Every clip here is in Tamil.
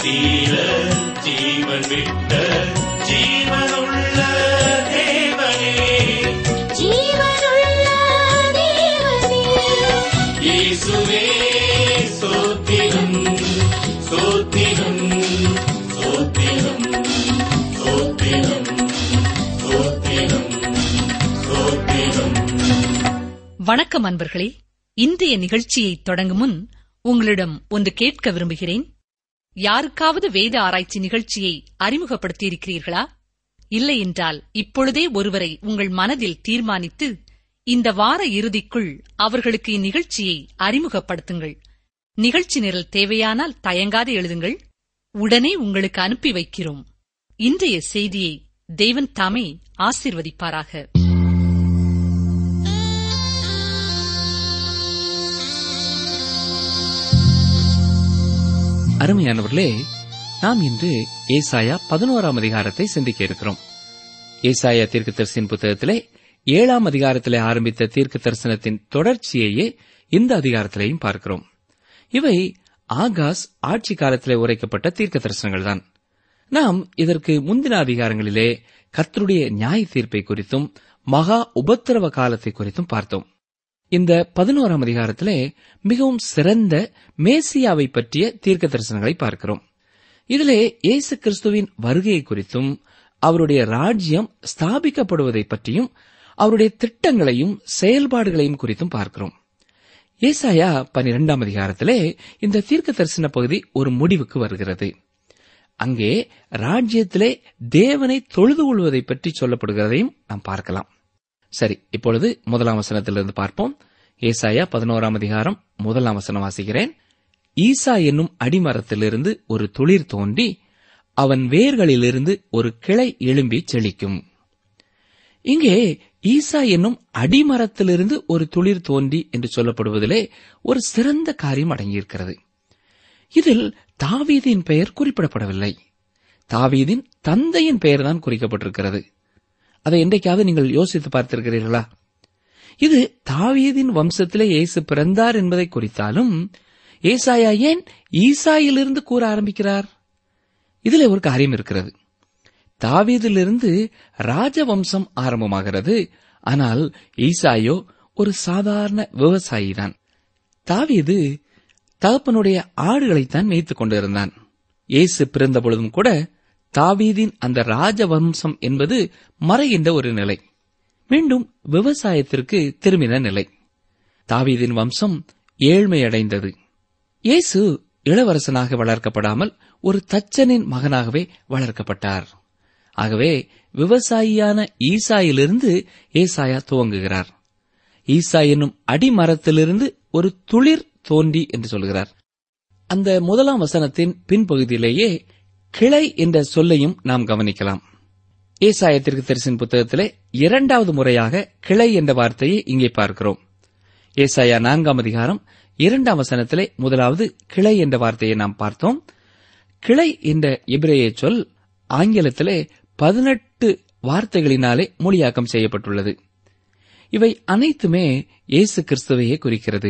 தீர ஜீவன் விட்ட ஜீவனுள்ள தேவனே ஜீவனுள்ள தேவனே இயேசுவே சோத்திரம் சோத்திரம் சோத்திரம் சோத்திரம் சோத்திரம் சோத்திரம் வணக்கம் அன்பர்களே இன்றைய நிகழ்ச்சியை தொடங்கும் முன் உங்களிடம் ஒன்று கேட்க விரும்புகிறேன் யாருக்காவது வேத ஆராய்ச்சி நிகழ்ச்சியை அறிமுகப்படுத்தியிருக்கிறீர்களா இல்லை என்றால் இப்பொழுதே ஒருவரை உங்கள் மனதில் தீர்மானித்து இந்த வார இறுதிக்குள் அவர்களுக்கு இந்நிகழ்ச்சியை அறிமுகப்படுத்துங்கள் நிகழ்ச்சி நிரல் தேவையானால் தயங்காது எழுதுங்கள் உடனே உங்களுக்கு அனுப்பி வைக்கிறோம் இன்றைய செய்தியை தேவன் தாமே ஆசீர்வதிப்பாராக அருமையானவர்களே நாம் இன்று ஏசாயா பதினோராம் அதிகாரத்தை சிந்திக்க இருக்கிறோம் ஏசாயா தீர்க்க தரிசன புத்தகத்திலே ஏழாம் அதிகாரத்திலே ஆரம்பித்த தீர்க்க தரிசனத்தின் தொடர்ச்சியையே இந்த அதிகாரத்திலேயும் பார்க்கிறோம் இவை ஆகாஸ் ஆட்சி காலத்திலே உரைக்கப்பட்ட தீர்க்க தரிசனங்கள் தான் நாம் இதற்கு முந்தின அதிகாரங்களிலே கர்த்தருடைய நியாய தீர்ப்பை குறித்தும் மகா உபத்திரவ காலத்தை குறித்தும் பார்த்தோம் இந்த பதினோராம் அதிகாரத்திலே மிகவும் சிறந்த மேசியாவை பற்றிய தீர்க்க தரிசனங்களை பார்க்கிறோம் இதிலே இயேசு கிறிஸ்துவின் வருகை குறித்தும் அவருடைய ராஜ்யம் ஸ்தாபிக்கப்படுவதை பற்றியும் அவருடைய திட்டங்களையும் செயல்பாடுகளையும் குறித்தும் பார்க்கிறோம் ஏசாயா பனிரெண்டாம் அதிகாரத்திலே இந்த தீர்க்க தரிசன பகுதி ஒரு முடிவுக்கு வருகிறது அங்கே ராஜ்யத்திலே தேவனை தொழுது கொள்வதை பற்றி சொல்லப்படுகிறதையும் நாம் பார்க்கலாம் சரி இப்பொழுது முதலாம் வசனத்திலிருந்து பார்ப்போம் ஏசாயா பதினோராம் அதிகாரம் முதலாம் வசனம் வாசிக்கிறேன் ஈசா என்னும் அடிமரத்திலிருந்து ஒரு துளிர் தோன்றி அவன் வேர்களிலிருந்து ஒரு கிளை எழும்பி செழிக்கும் இங்கே ஈசா என்னும் அடிமரத்திலிருந்து ஒரு துளிர் தோன்றி என்று சொல்லப்படுவதிலே ஒரு சிறந்த காரியம் அடங்கியிருக்கிறது இதில் தாவீதின் பெயர் குறிப்பிடப்படவில்லை தாவீதின் தந்தையின் பெயர்தான் குறிக்கப்பட்டிருக்கிறது அதை என்றைக்காவது நீங்கள் யோசித்து பார்த்திருக்கிறீர்களா இது தாவீதின் வம்சத்திலே இயேசு பிறந்தார் என்பதை குறித்தாலும் ஏசாயா ஏன் ஈசாயிலிருந்து கூற ஆரம்பிக்கிறார் இதிலே ஒரு காரியம் இருக்கிறது தாவீதிலிருந்து ராஜவம்சம் ஆரம்பமாகிறது ஆனால் ஈசாயோ ஒரு சாதாரண விவசாயிதான் தாவீது தகப்பனுடைய ஆடுகளைத்தான் மேய்த்துக் கொண்டிருந்தான் இயேசு பிறந்த பொழுதும் கூட தாவீதின் அந்த ராஜவம்சம் என்பது மறைகின்ற ஒரு நிலை மீண்டும் விவசாயத்திற்கு திரும்பின நிலை தாவீதின் வம்சம் ஏழ்மையடைந்தது இயேசு இளவரசனாக வளர்க்கப்படாமல் ஒரு தச்சனின் மகனாகவே வளர்க்கப்பட்டார் ஆகவே விவசாயியான ஈசாயிலிருந்து ஏசாயா துவங்குகிறார் ஈசா என்னும் அடிமரத்திலிருந்து ஒரு துளிர் தோன்றி என்று சொல்கிறார் அந்த முதலாம் வசனத்தின் பின்பகுதியிலேயே கிளை என்ற சொல்லையும் நாம் கவனிக்கலாம் ஏசாயத்திற்கு தரிசன புத்தகத்திலே இரண்டாவது முறையாக கிளை என்ற வார்த்தையை இங்கே பார்க்கிறோம் ஏசாயா நான்காம் அதிகாரம் இரண்டாம் வசனத்திலே முதலாவது கிளை என்ற வார்த்தையை நாம் பார்த்தோம் கிளை என்ற எபிரேய சொல் ஆங்கிலத்திலே பதினெட்டு வார்த்தைகளினாலே மொழியாக்கம் செய்யப்பட்டுள்ளது இவை அனைத்துமே இயேசு கிறிஸ்துவையே குறிக்கிறது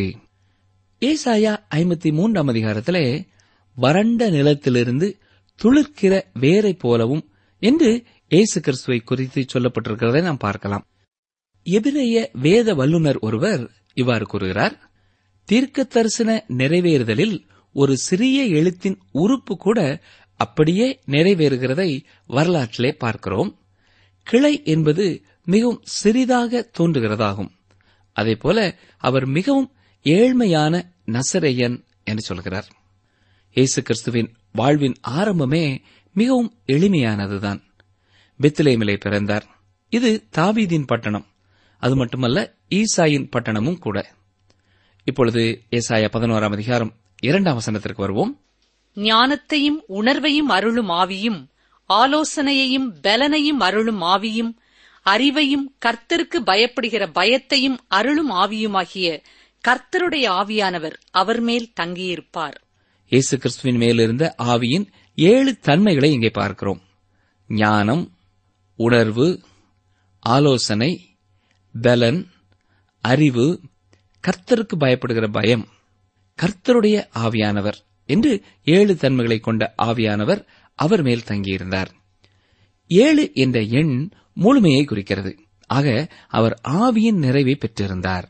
ஏசாயா ஐம்பத்தி மூன்றாம் அதிகாரத்திலே வறண்ட நிலத்திலிருந்து துளிர்க்கிற வேரை போலவும் என்று இயேசு கிறிஸ்துவை குறித்து சொல்லப்பட்டிருக்கிறதை நாம் பார்க்கலாம் எபிரேய வேத வல்லுனர் ஒருவர் இவ்வாறு கூறுகிறார் தீர்க்க தரிசன நிறைவேறுதலில் ஒரு சிறிய எழுத்தின் உறுப்பு கூட அப்படியே நிறைவேறுகிறதை வரலாற்றிலே பார்க்கிறோம் கிளை என்பது மிகவும் சிறிதாக தோன்றுகிறதாகும் அதேபோல அவர் மிகவும் ஏழ்மையான நசரேயன் என்று சொல்கிறார் இயேசு கிறிஸ்துவின் வாழ்வின் ஆரம்பமே மிகவும் எளிமையானதுதான் பெத்லேமிலே பிறந்தார் இது தாவீதின் பட்டணம் அது மட்டுமல்ல ஈசாயின் பட்டணமும் கூட இப்பொழுது ஏசாயா பதினோராம் அதிகாரம் இரண்டாம் வசனத்திற்கு வருவோம் ஞானத்தையும் உணர்வையும் அருளும் ஆவியும் ஆலோசனையையும் பலனையும் அருளும் ஆவியும் அறிவையும் கர்த்தருக்கு பயப்படுகிற பயத்தையும் அருளும் ஆவியுமாகிய கர்த்தருடைய ஆவியானவர் அவர் மேல் தங்கியிருப்பார் இயேசு கிறிஸ்துவின் மேலிருந்த ஆவியின் ஏழு தன்மைகளை இங்கே பார்க்கிறோம் ஞானம் உணர்வு ஆலோசனை பலன் அறிவு கர்த்தருக்கு பயப்படுகிற பயம் கர்த்தருடைய ஆவியானவர் என்று ஏழு தன்மைகளை கொண்ட ஆவியானவர் அவர் மேல் தங்கியிருந்தார் ஏழு என்ற எண் முழுமையை குறிக்கிறது ஆக அவர் ஆவியின் நிறைவை பெற்றிருந்தார்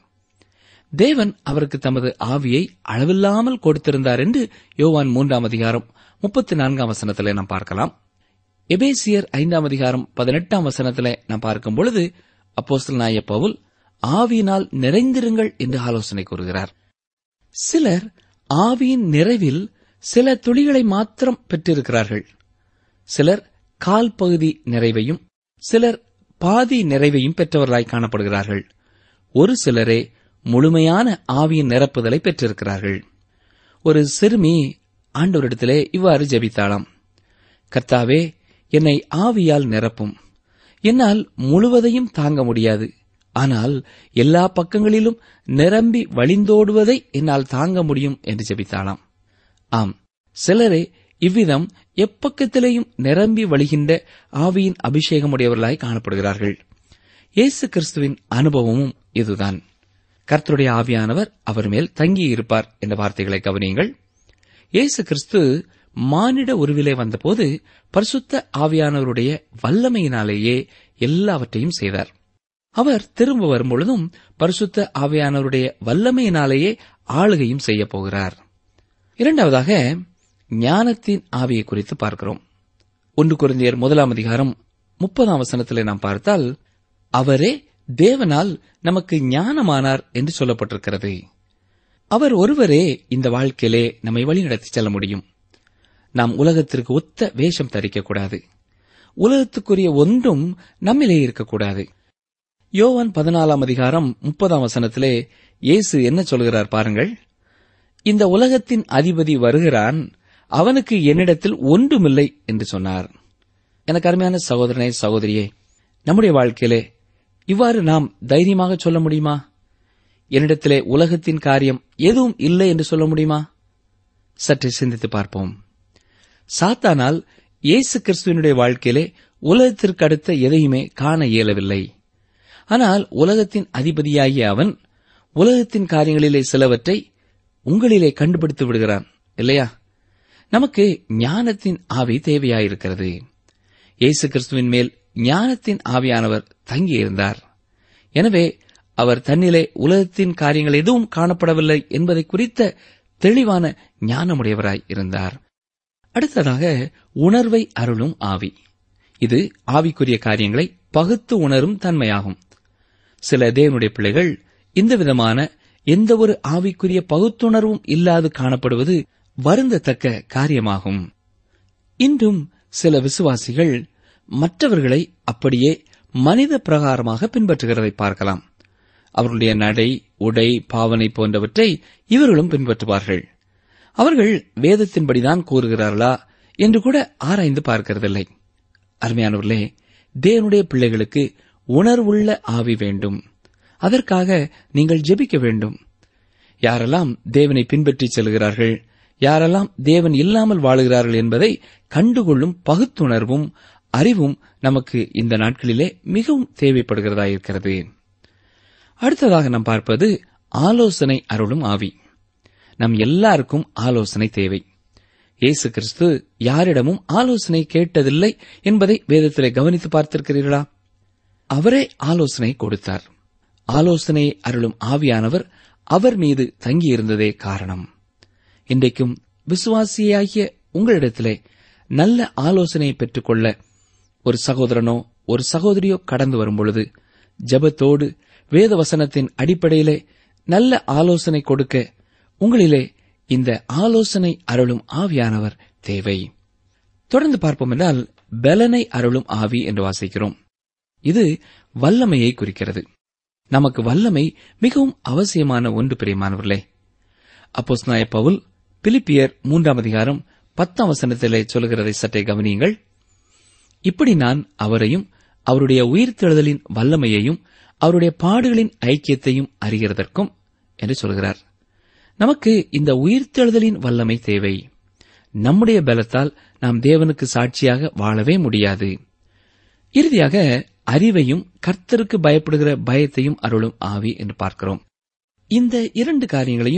தேவன் அவருக்கு தமது ஆவியை அளவில்லாமல் கொடுத்திருந்தார் என்று யோவான் மூன்றாம் அதிகாரம் முப்பத்தி நான்காம் வசனத்திலே நாம் பார்க்கலாம் எபேசியர் ஐந்தாம் அதிகாரம் பதினெட்டாம் வசனத்திலே நாம் பார்க்கும் பொழுது அப்போஸ்தலனாய நாய பவுல் ஆவியினால் நிறைந்திருங்கள் என்று ஆலோசனை கூறுகிறார் சிலர் ஆவியின் நிறைவில் சில துளிகளை மாத்திரம் பெற்றிருக்கிறார்கள் சிலர் கால் பகுதி நிறைவையும் சிலர் பாதி நிறைவையும் பெற்றவர்களாய் காணப்படுகிறார்கள் ஒரு சிலரே முழுமையான ஆவியின் நிரப்புதலை பெற்றிருக்கிறார்கள் ஒரு சிறுமி ஆண்டவரிடத்திலே இவ்வாறு ஜெபித்தாளாம் கர்த்தாவே என்னை ஆவியால் நிரப்பும் என்னால் முழுவதையும் தாங்க முடியாது ஆனால் எல்லா பக்கங்களிலும் நிரம்பி வழிந்தோடுவதை என்னால் தாங்க முடியும் என்று ஜெபித்தாளாம் ஆம் சிலரே இவ்விதம் எப்பக்கத்திலேயும் நிரம்பி வழிகின்ற ஆவியின் அபிஷேகமுடையவர்களாய் காணப்படுகிறார்கள் இயேசு கிறிஸ்துவின் அனுபவமும் இதுதான் கர்த்தருடைய ஆவியானவர் அவர் மேல் தங்கியிருப்பார் என்ற வார்த்தைகளை கவனியுங்கள் இயேசு கிறிஸ்து மானிட உருவிலே வந்தபோது பரிசுத்த ஆவியானவருடைய வல்லமையினாலேயே எல்லாவற்றையும் செய்தார் அவர் திரும்ப வரும்பொழுதும் பரிசுத்த ஆவியானவருடைய வல்லமையினாலேயே ஆளுகையும் செய்யப் போகிறார் இரண்டாவதாக ஞானத்தின் ஆவியை குறித்து பார்க்கிறோம் ஒன்று குருந்தியர் முதலாம் அதிகாரம் முப்பதாம் வசனத்திலே நாம் பார்த்தால் அவரே தேவனால் நமக்கு ஞானமானார் என்று சொல்லப்பட்டிருக்கிறது அவர் ஒருவரே இந்த வாழ்க்கையிலே நம்மை வழிநடத்தி செல்ல முடியும் நாம் உலகத்திற்கு ஒத்த வேஷம் தரிக்கக்கூடாது உலகத்துக்குரிய ஒன்றும் நம்மிலே இருக்கக்கூடாது யோவான் பதினாலாம் அதிகாரம் முப்பதாம் வசனத்திலே இயேசு என்ன சொல்கிறார் பாருங்கள் இந்த உலகத்தின் அதிபதி வருகிறான் அவனுக்கு என்னிடத்தில் ஒன்றுமில்லை என்று சொன்னார் எனக்கு அருமையான சகோதரனே சகோதரியே நம்முடைய வாழ்க்கையிலே இவ்வாறு நாம் தைரியமாக சொல்ல முடியுமா என்னிடத்திலே உலகத்தின் காரியம் எதுவும் இல்லை என்று சொல்ல முடியுமா சற்று சிந்தித்து பார்ப்போம் சாத்தானால் இயேசு கிறிஸ்துவனுடைய வாழ்க்கையிலே உலகத்திற்கு அடுத்த எதையுமே காண இயலவில்லை ஆனால் உலகத்தின் அதிபதியாகிய அவன் உலகத்தின் காரியங்களிலே சிலவற்றை உங்களிலே கண்டுபிடித்து விடுகிறான் இல்லையா நமக்கு ஞானத்தின் ஆவி தேவையாயிருக்கிறது இயேசு கிறிஸ்துவின் மேல் ஞானத்தின் ஆவியானவர் தங்கியிருந்தார் எனவே அவர் தன்னிலே உலகத்தின் காரியங்கள் எதுவும் காணப்படவில்லை என்பதை குறித்த தெளிவான ஞானமுடையவராய் இருந்தார் அடுத்ததாக உணர்வை அருளும் ஆவி இது ஆவிக்குரிய காரியங்களை பகுத்து உணரும் தன்மையாகும் சில தேவனுடைய பிள்ளைகள் இந்த விதமான எந்த ஒரு ஆவிக்குரிய பகுத்துணர்வும் இல்லாது காணப்படுவது வருந்தத்தக்க காரியமாகும் இன்றும் சில விசுவாசிகள் மற்றவர்களை அப்படியே மனித பிரகாரமாக பின்பற்றுகிறதை பார்க்கலாம் அவர்களுடைய நடை உடை பாவனை போன்றவற்றை இவர்களும் பின்பற்றுவார்கள் அவர்கள் வேதத்தின்படிதான் கூறுகிறார்களா என்று கூட ஆராய்ந்து பார்க்கிறதில்லை அருமையானவர்களே தேவனுடைய பிள்ளைகளுக்கு உணர்வுள்ள ஆவி வேண்டும் அதற்காக நீங்கள் ஜெபிக்க வேண்டும் யாரெல்லாம் தேவனை பின்பற்றிச் செல்கிறார்கள் யாரெல்லாம் தேவன் இல்லாமல் வாழுகிறார்கள் என்பதை கண்டுகொள்ளும் பகுத்துணர்வும் அறிவும் நமக்கு இந்த நாட்களிலே மிகவும் தேவைப்படுகிறதாயிருக்கிறது அடுத்ததாக நாம் பார்ப்பது ஆலோசனை அருளும் ஆவி நம் எல்லாருக்கும் ஆலோசனை தேவை இயேசு கிறிஸ்து யாரிடமும் ஆலோசனை கேட்டதில்லை என்பதை வேதத்திலே கவனித்து பார்த்திருக்கிறீர்களா அவரே ஆலோசனை கொடுத்தார் ஆலோசனை அருளும் ஆவியானவர் அவர் மீது தங்கியிருந்ததே காரணம் இன்றைக்கும் விசுவாசியாகிய உங்களிடத்திலே நல்ல ஆலோசனையை பெற்றுக்கொள்ள ஒரு சகோதரனோ ஒரு சகோதரியோ கடந்து வரும்பொழுது ஜெபத்தோடு வேத வசனத்தின் அடிப்படையிலே நல்ல ஆலோசனை கொடுக்க உங்களிலே இந்த ஆலோசனை அருளும் ஆவியானவர் தேவை தொடர்ந்து பார்ப்போம் என்றால் பலனை அருளும் ஆவி என்று வாசிக்கிறோம் இது வல்லமையை குறிக்கிறது நமக்கு வல்லமை மிகவும் அவசியமான ஒன்று பிரியமானவர்களே அப்போஸ் நாய பவுல் பிலிப்பியர் மூன்றாம் அதிகாரம் பத்தாம் வசனத்திலே சொல்கிறதை சற்றே கவனியுங்கள் இப்படி நான் அவரையும் அவருடைய உயிர்த்தெழுதலின் வல்லமையையும் அவருடைய பாடுகளின் ஐக்கியத்தையும் அறிகிறதற்கும் என்று சொல்கிறார் நமக்கு இந்த உயிர்த்தெழுதலின் வல்லமை தேவை நம்முடைய பலத்தால் நாம் தேவனுக்கு சாட்சியாக வாழவே முடியாது இறுதியாக அறிவையும் கர்த்தருக்கு பயப்படுகிற பயத்தையும் அருளும் ஆவி என்று பார்க்கிறோம் இந்த இரண்டு காரியங்களையும்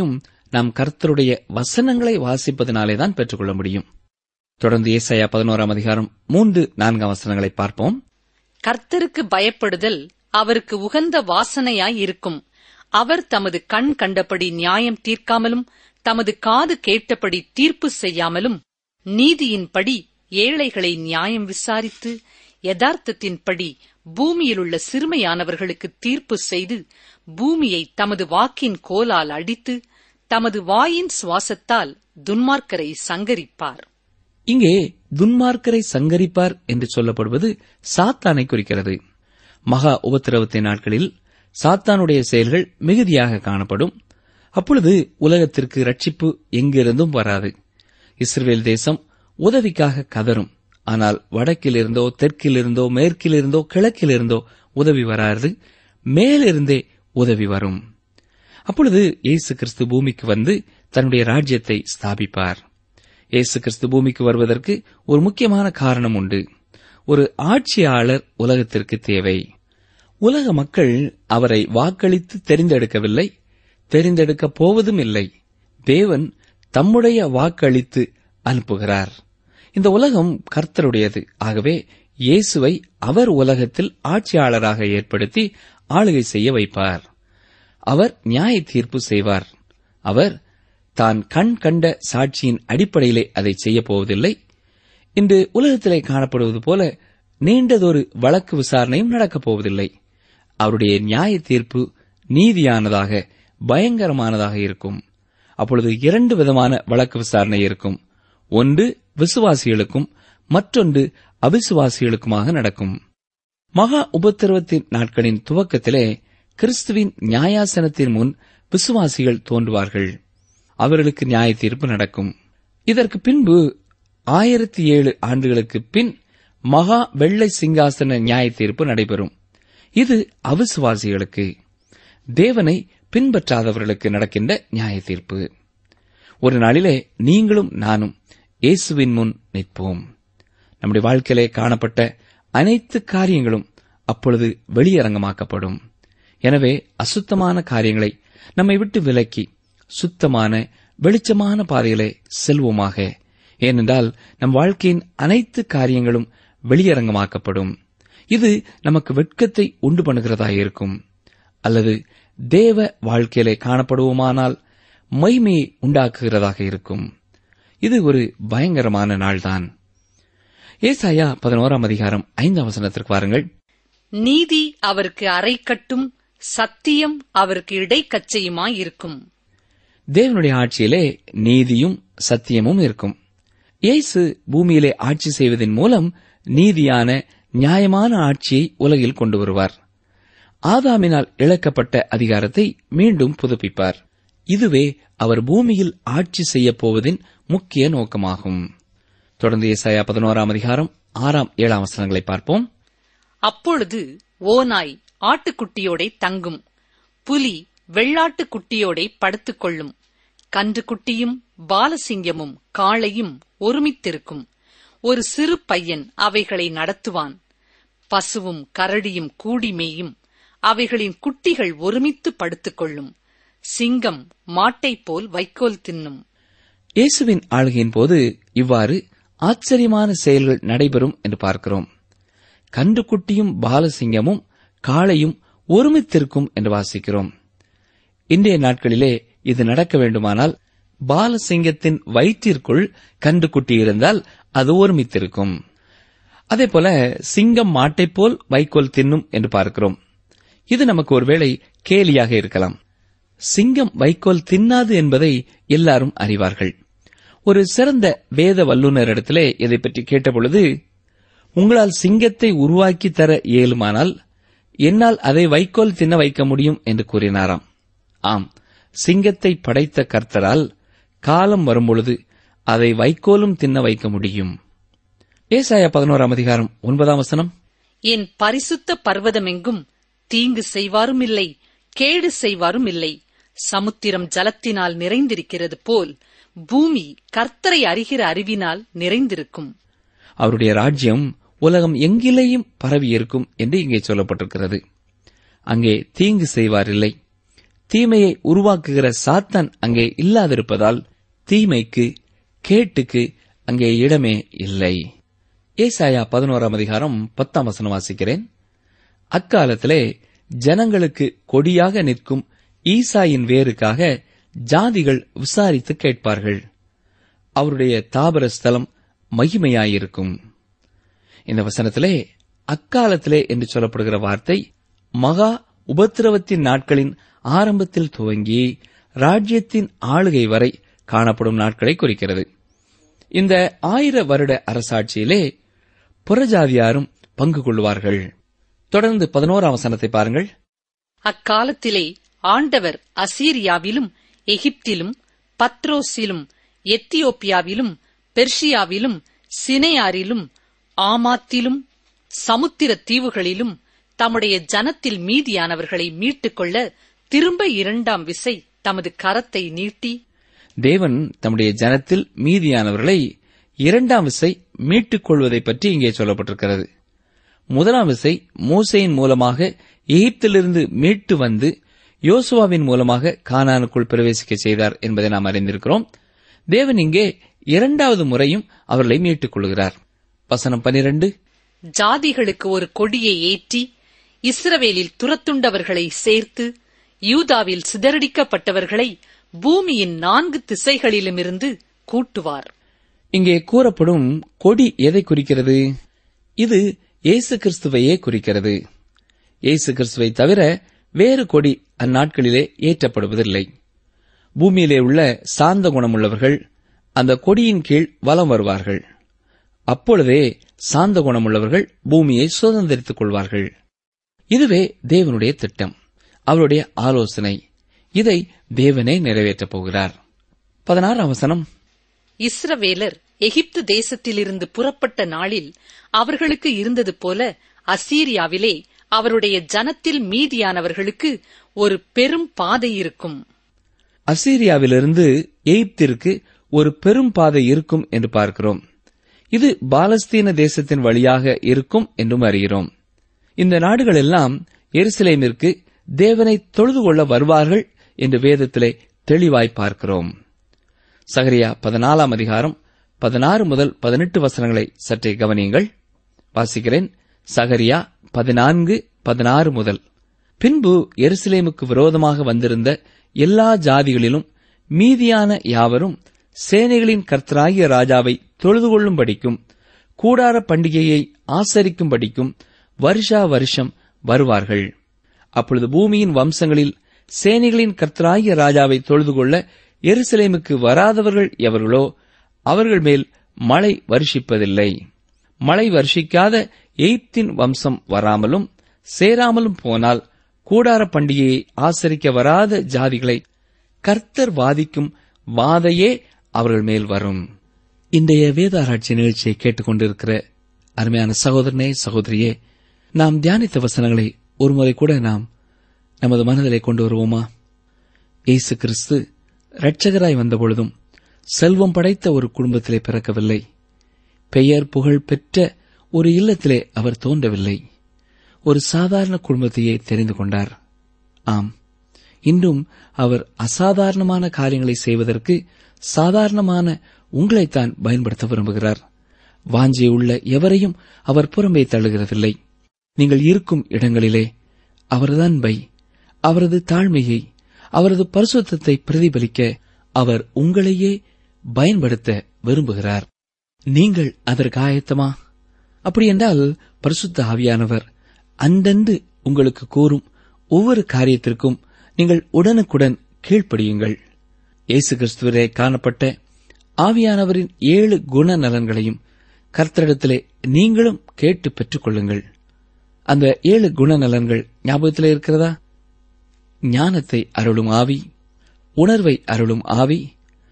நாம் கர்த்தருடைய வசனங்களை வாசிப்பதனாலேதான் பெற்றுக்கொள்ள முடியும் தொடர்ந்து ஏசாயா பதினோராம் அதிகாரம் மூன்று நான்காம் வசனங்களை பார்ப்போம் கர்த்தருக்கு பயப்படுதல் அவருக்கு உகந்த வாசனையாய் இருக்கும் அவர் தமது கண் கண்டபடி நியாயம் தீர்க்காமலும் தமது காது கேட்டபடி தீர்ப்பு செய்யாமலும் நீதியின்படி ஏழைகளை நியாயம் விசாரித்து யதார்த்தத்தின்படி பூமியிலுள்ள சிறுமையானவர்களுக்கு தீர்ப்பு செய்து பூமியை தமது வாக்கின் கோலால் அடித்து தமது வாயின் சுவாசத்தால் துன்மார்க்கரை சங்கரிப்பார் இங்கே துன்மார்க்கரை சங்கரிப்பார் என்று சொல்லப்படுவது சாத்தானை குறிக்கிறது மகா உபத்திரவத்தின் நாட்களில் சாத்தானுடைய செயல்கள் மிகுதியாக காணப்படும் அப்பொழுது உலகத்திற்கு ரட்சிப்பு எங்கிருந்தும் வராது இஸ்ரேல் தேசம் உதவிக்காக கதரும் ஆனால் வடக்கிலிருந்தோ தெற்கிலிருந்தோ மேற்கிலிருந்தோ கிழக்கிலிருந்தோ உதவி வராது மேலிருந்தே உதவி வரும் அப்பொழுது இயேசு கிறிஸ்து பூமிக்கு வந்து தன்னுடைய ராஜ்யத்தை ஸ்தாபிப்பார் இயேசு கிறிஸ்து பூமிக்கு வருவதற்கு ஒரு முக்கியமான காரணம் உண்டு ஒரு ஆட்சியாளர் உலகத்திற்கு தேவை உலக மக்கள் அவரை வாக்களித்து தெரிந்தெடுக்கவில்லை தெரிந்தெடுக்கப் போவதும் இல்லை தேவன் தம்முடைய வாக்களித்து அனுப்புகிறார் இந்த உலகம் கர்த்தருடையது ஆகவே இயேசுவை அவர் உலகத்தில் ஆட்சியாளராக ஏற்படுத்தி ஆளுகை செய்ய வைப்பார் அவர் நியாய தீர்ப்பு செய்வார் அவர் தான் கண் கண்ட சாட்சியின் அடிப்படையிலே அதை செய்யப் போவதில்லை இன்று உலகத்திலே காணப்படுவது போல நீண்டதொரு வழக்கு விசாரணையும் நடக்கப் போவதில்லை அவருடைய நியாய தீர்ப்பு நீதியானதாக பயங்கரமானதாக இருக்கும் அப்பொழுது இரண்டு விதமான வழக்கு விசாரணை இருக்கும் ஒன்று விசுவாசிகளுக்கும் மற்றொன்று அவிசுவாசிகளுக்குமாக நடக்கும் மகா உபத்திரவத்தின் நாட்களின் துவக்கத்திலே கிறிஸ்துவின் நியாயாசனத்தின் முன் விசுவாசிகள் தோன்றுவார்கள் அவர்களுக்கு நியாய தீர்ப்பு நடக்கும் இதற்கு பின்பு ஆயிரத்தி ஏழு ஆண்டுகளுக்கு பின் மகா வெள்ளை சிங்காசன நியாய தீர்ப்பு நடைபெறும் இது அவிசுவாசிகளுக்கு தேவனை பின்பற்றாதவர்களுக்கு நடக்கின்ற நியாய தீர்ப்பு ஒரு நாளிலே நீங்களும் நானும் இயேசுவின் முன் நிற்போம் நம்முடைய வாழ்க்கையிலே காணப்பட்ட அனைத்து காரியங்களும் அப்பொழுது வெளியரங்கமாக்கப்படும் எனவே அசுத்தமான காரியங்களை நம்மை விட்டு விலக்கி சுத்தமான வெளிச்சமான பாதையிலே செல்வோமாக ஏனென்றால் நம் வாழ்க்கையின் அனைத்து காரியங்களும் வெளியரங்கமாக்கப்படும் இது நமக்கு வெட்கத்தை உண்டு பண்ணுகிறதாயிருக்கும் அல்லது தேவ வாழ்க்கையிலே காணப்படுவோமானால் மைமையை உண்டாக்குகிறதாக இருக்கும் இது ஒரு பயங்கரமான நாள்தான் ஏசாயா பதினோராம் அதிகாரம் ஐந்தாம் வசனத்திற்கு வாருங்கள் நீதி அவருக்கு அரைக்கட்டும் சத்தியம் அவருக்கு இடைக்கச்சையுமாயிருக்கும் தேவனுடைய ஆட்சியிலே நீதியும் சத்தியமும் இருக்கும் இயேசு பூமியிலே ஆட்சி செய்வதன் மூலம் நீதியான நியாயமான ஆட்சியை உலகில் கொண்டு வருவார் ஆதாமினால் இழக்கப்பட்ட அதிகாரத்தை மீண்டும் புதுப்பிப்பார் இதுவே அவர் பூமியில் ஆட்சி செய்யப் போவதின் முக்கிய நோக்கமாகும் தொடர்ந்து ஏசாயா பதினோராம் அதிகாரம் ஆறாம் ஏழாம் வசனங்களை பார்ப்போம் அப்பொழுது ஓநாய் ஆட்டுக்குட்டியோடே தங்கும் புலி வெள்ளாட்டுக் குட்டியோடே படுத்துக்கொள்ளும் கன்றுக்குட்டியும் பாலசிங்கமும் காளையும் ஒருமித்திருக்கும் ஒரு சிறு பையன் அவைகளை நடத்துவான் பசுவும் கரடியும் கூடி மேயும் அவைகளின் குட்டிகள் ஒருமித்து படுத்துக்கொள்ளும் சிங்கம் மாட்டைப் போல் வைக்கோல் தின்னும் இயேசுவின் ஆளுகையின் போது இவ்வாறு ஆச்சரியமான செயல்கள் நடைபெறும் என்று பார்க்கிறோம் கன்றுக்குட்டியும் பாலசிங்கமும் காளையும் ஒருமித்திருக்கும் என்று வாசிக்கிறோம் இன்றைய நாட்களிலே இது நடக்க வேண்டுமானால் பாலசிங்கத்தின் வயிற்றிற்குள் கன்றுக்குட்டி இருந்தால் அது ஒருமித்திருக்கும் அதேபோல சிங்கம் மாட்டைப் போல் வைக்கோல் தின்னும் என்று பார்க்கிறோம் இது நமக்கு ஒருவேளை கேலியாக இருக்கலாம் சிங்கம் வைக்கோல் தின்னாது என்பதை எல்லாரும் அறிவார்கள் ஒரு சிறந்த வேத வல்லுநரிடத்திலே இதை பற்றி கேட்டபொழுது உங்களால் சிங்கத்தை உருவாக்கி தர இயலுமானால் என்னால் அதை வைக்கோல் தின்ன வைக்க முடியும் என்று கூறினாராம் ஆம் சிங்கத்தை படைத்த கர்த்தரால் காலம் வரும்பொழுது அதை வைக்கோலும் தின்ன வைக்க முடியும் ஏசாயா பதினோராம் அதிகாரம் ஒன்பதாம் வசனம் என் பரிசுத்த பர்வதமெங்கும் தீங்கு செய்வாரும் இல்லை கேடு செய்வாரும் இல்லை சமுத்திரம் ஜலத்தினால் நிறைந்திருக்கிறது போல் பூமி கர்த்தரை அறிகிற அறிவினால் நிறைந்திருக்கும் அவருடைய ராஜ்யம் உலகம் எங்கிலேயும் பரவி இருக்கும் என்று இங்கே சொல்லப்பட்டிருக்கிறது அங்கே தீங்கு செய்வார் இல்லை தீமையை உருவாக்குகிற சாத்தான் அங்கே இல்லாதிருப்பதால் தீமைக்கு கேட்டுக்கு அங்கே இடமே இல்லை ஏசாயா பதினோராம் அதிகாரம் பத்தாம் வசனம் வாசிக்கிறேன் அக்காலத்திலே ஜனங்களுக்கு கொடியாக நிற்கும் ஈசாயின் வேருக்காக ஜாதிகள் விசாரித்து கேட்பார்கள் அவருடைய தாபர ஸ்தலம் மகிமையாயிருக்கும் இந்த வசனத்திலே அக்காலத்திலே என்று சொல்லப்படுகிற வார்த்தை மகா உபத்திரவத்தின் நாட்களின் ஆரம்பத்தில் துவங்கி ராஜ்யத்தின் ஆளுகை வரை காணப்படும் நாட்களை குறிக்கிறது இந்த ஆயிர வருட அரசாட்சியிலே புறஜாதியாரும் பங்கு கொள்வார்கள் தொடர்ந்து பதினோராம் வசனத்தை பாருங்கள் அக்காலத்திலே ஆண்டவர் அசீரியாவிலும் எகிப்திலும் பத்ரோஸிலும் எத்தியோப்பியாவிலும் பெர்ஷியாவிலும் சினையாரிலும் ஆமாத்திலும் சமுத்திர தீவுகளிலும் தம்முடைய ஜனத்தில் மீதியானவர்களை மீட்டுக்கொள்ள திரும்ப இரண்டாம் விசை தமது கரத்தை நீட்டி தேவன் தம்முடைய ஜனத்தில் மீதியானவர்களை இரண்டாம் விசை மீட்டுக் கொள்வதை பற்றி இங்கே சொல்லப்பட்டிருக்கிறது முதலாம் விசை மோசையின் மூலமாக எகிப்திலிருந்து மீட்டு வந்து யோசுவாவின் மூலமாக கானானுக்குள் பிரவேசிக்க செய்தார் என்பதை நாம் அறிந்திருக்கிறோம் தேவன் இங்கே இரண்டாவது முறையும் அவர்களை மீட்டுக் கொள்கிறார் வசனம் பனிரெண்டு ஜாதிகளுக்கு ஒரு கொடியை ஏற்றி இஸ்ரவேலில் துரத்துண்டவர்களை சேர்த்து யூதாவில் சிதறடிக்கப்பட்டவர்களை பூமியின் நான்கு திசைகளிலுமிருந்து கூட்டுவார் இங்கே கூறப்படும் கொடி எதை குறிக்கிறது இது இயேசு கிறிஸ்துவையே குறிக்கிறது இயேசு கிறிஸ்துவை தவிர வேறு கொடி அந்நாட்களிலே ஏற்றப்படுவதில்லை பூமியிலே உள்ள சாந்த குணமுள்ளவர்கள் அந்த கொடியின் கீழ் வலம் வருவார்கள் அப்பொழுதே சாந்த குணமுள்ளவர்கள் பூமியை சுதந்திரித்துக் கொள்வார்கள் இதுவே தேவனுடைய திட்டம் அவருடைய ஆலோசனை இதை தேவனே நிறைவேற்றப் போகிறார் பதினாறாம் வசனம் இஸ்ரவேலர் எகிப்து தேசத்திலிருந்து புறப்பட்ட நாளில் அவர்களுக்கு இருந்தது போல அசீரியாவிலே அவருடைய ஜனத்தில் மீதியானவர்களுக்கு ஒரு பெரும் பாதை இருக்கும் அசீரியாவிலிருந்து எகிப்திற்கு ஒரு பெரும் பாதை இருக்கும் என்று பார்க்கிறோம் இது பாலஸ்தீன தேசத்தின் வழியாக இருக்கும் என்றும் அறிகிறோம் இந்த நாடுகள் எல்லாம் எருசலேமிற்கு தேவனை தொழுது கொள்ள வருவார்கள் என்று வேதத்திலே தெளிவாய் பார்க்கிறோம் சகரியா பதினாலாம் அதிகாரம் பதினாறு முதல் பதினெட்டு வசனங்களை சற்றே கவனியுங்கள் வாசிக்கிறேன் சகரியா பதினான்கு பதினாறு முதல் பின்பு எருசலேமுக்கு விரோதமாக வந்திருந்த எல்லா ஜாதிகளிலும் மீதியான யாவரும் சேனைகளின் கர்த்தராகிய ராஜாவை தொழுது கொள்ளும்படிக்கும் கூடார பண்டிகையை ஆசரிக்கும்படிக்கும் வருஷா வருஷம் வருவார்கள் அப்பொழுது பூமியின் வம்சங்களில் சேனைகளின் கர்த்தராகிய ராஜாவை தொழுது கொள்ள எருசலேமுக்கு வராதவர்கள் எவர்களோ அவர்கள் மேல் மழை வருஷிப்பதில்லை மழை வருஷிக்காத எய்ப்தின் வம்சம் வராமலும் சேராமலும் போனால் கூடார பண்டிகையை ஆசரிக்க வராத ஜாதிகளை கர்த்தர் வாதிக்கும் வாதையே அவர்கள் மேல் வரும் இன்றைய வேதாராய்ச்சி நிகழ்ச்சியை கேட்டுக்கொண்டிருக்கிற அருமையான சகோதரனே சகோதரியே நாம் தியானித்த வசனங்களை ஒருமுறை கூட நாம் நமது மனதிலே கொண்டு வருவோமா இயேசு கிறிஸ்து இரட்சகராய் வந்தபொழுதும் செல்வம் படைத்த ஒரு குடும்பத்திலே பிறக்கவில்லை பெயர் புகழ் பெற்ற ஒரு இல்லத்திலே அவர் தோன்றவில்லை ஒரு சாதாரண குடும்பத்தையே தெரிந்து கொண்டார் ஆம் இன்றும் அவர் அசாதாரணமான காரியங்களை செய்வதற்கு சாதாரணமான உங்களைத்தான் பயன்படுத்த விரும்புகிறார் வாஞ்சி உள்ள எவரையும் அவர் புறம்பே தள்ளுகிறதில்லை நீங்கள் இருக்கும் இடங்களிலே அவரது அன்பை அவரது தாழ்மையை அவரது பரிசுத்தத்தை பிரதிபலிக்க அவர் உங்களையே பயன்படுத்த விரும்புகிறார் நீங்கள் அதற்கு ஆயத்தமா அப்படியென்றால் பரிசுத்த ஆவியானவர் அந்தந்து உங்களுக்கு கூறும் ஒவ்வொரு காரியத்திற்கும் நீங்கள் உடனுக்குடன் கீழ்ப்படியுங்கள் இயேசு கிறிஸ்துவரே காணப்பட்ட ஆவியானவரின் ஏழு குண நலன்களையும் கர்த்தரிடத்திலே நீங்களும் கேட்டு பெற்றுக் கொள்ளுங்கள் அந்த ஏழு குணநலன்கள் ஞாபகத்திலே இருக்கிறதா ஞானத்தை அருளும் ஆவி உணர்வை அருளும் ஆவி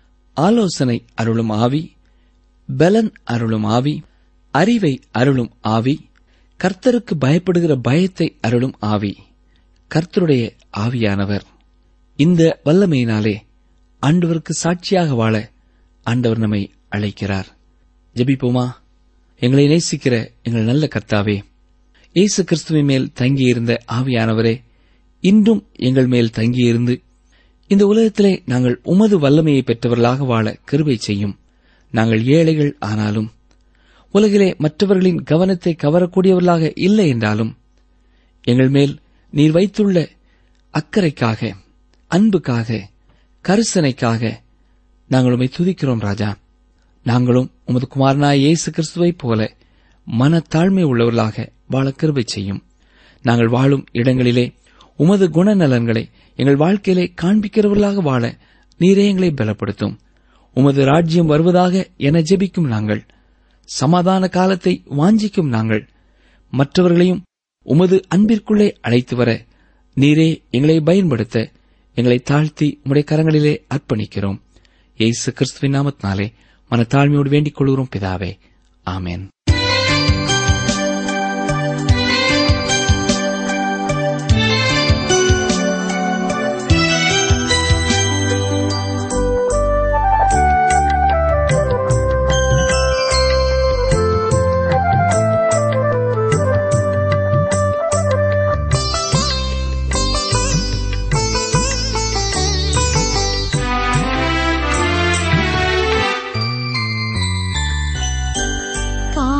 ஆலோசனை அருளும் ஆவி பலன் அருளும் ஆவி அறிவை அருளும் ஆவி கர்த்தருக்கு பயப்படுகிற பயத்தை அருளும் ஆவி கர்த்தருடைய ஆவியானவர் இந்த வல்லமையினாலே ஆண்டவருக்கு சாட்சியாக வாழ ஆண்டவர் நம்மை அழைக்கிறார் ஜெபிப்போமா எங்களை நேசிக்கிற எங்கள் நல்ல கர்த்தாவே இயேசு கிறிஸ்துவின் மேல் தங்கியிருந்த ஆவியானவரே இன்றும் எங்கள் மேல் தங்கியிருந்து இந்த உலகத்திலே நாங்கள் உமது வல்லமையை பெற்றவர்களாக வாழ கிருபை செய்யும் நாங்கள் ஏழைகள் ஆனாலும் உலகிலே மற்றவர்களின் கவனத்தை கவரக்கூடியவர்களாக இல்லை என்றாலும் எங்கள் மேல் நீர் வைத்துள்ள அக்கறைக்காக அன்புக்காக கரிசனைக்காக நாங்கள் உம்மை துதிக்கிறோம் ராஜா நாங்களும் உமது குமாரனாய் இயேசு கிறிஸ்துவைப் போல மனத்தாழ்மை உள்ளவர்களாக வாழ கிருபை செய்யும் நாங்கள் வாழும் இடங்களிலே உமது குணநலன்களை எங்கள் வாழ்க்கையிலே காண்பிக்கிறவர்களாக வாழ நீரே எங்களை பலப்படுத்தும் உமது ராஜ்யம் வருவதாக என ஜெபிக்கும் நாங்கள் சமாதான காலத்தை வாஞ்சிக்கும் நாங்கள் மற்றவர்களையும் உமது அன்பிற்குள்ளே அழைத்து வர நீரே எங்களை பயன்படுத்த எங்களை தாழ்த்தி உம்முடைய கரங்களிலே அர்ப்பணிக்கிறோம் இயேசு கிறிஸ்துவின் நாமத்தினாலே மனத்தாழ்மையோடு வேண்டிக் கொள்கிறோம் பிதாவே ஆமென் கா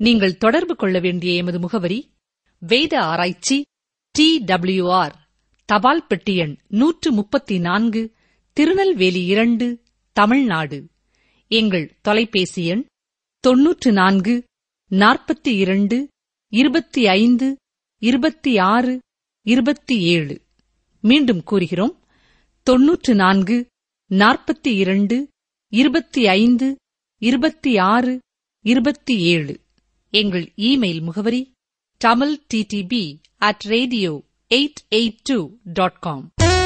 நீங்கள் தொடர்பு கொள்ள வேண்டிய எமது முகவரி வேத ஆராய்ச்சி டி ஆர் தபால் பெட்டி எண் நூற்று முப்பத்தி நான்கு திருநெல்வேலி இரண்டு தமிழ்நாடு எங்கள் தொலைபேசி எண் தொன்னூற்று நான்கு நாற்பத்தி இரண்டு இருபத்தி ஐந்து இருபத்தி ஆறு இருபத்தி ஏழு மீண்டும் கூறுகிறோம் தொன்னூற்று நான்கு நாற்பத்தி இரண்டு இருபத்தி ஐந்து இருபத்தி ஆறு இருபத்தி ஏழு எங்கள் இமெயில் முகவரி Tamil DDP at radio eight eight two dot com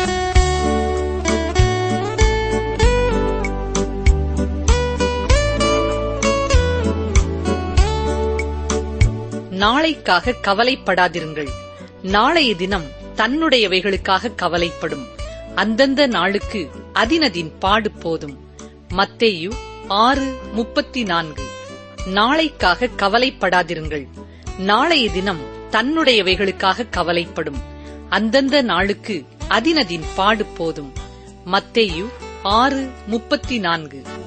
நாளைக்காக கவலைப்படாதிருங்கள் நாளைய தினம் தன்னுடையவைகளுக்காக கவலைப்படும் அந்தந்த நாளுக்கு அதினதின் பாடு போதும் மத்தேயு ஆறு முப்பத்தி நான்கு நாளைக்காக கவலைப்படாதிருங்கள் நாளைய தினம் தன்னுடையவைகளுக்காக கவலைப்படும் அந்தந்த நாளுக்கு அதினதின் பாடு போதும் மத்தேயு ஆறு முப்பத்தி நான்கு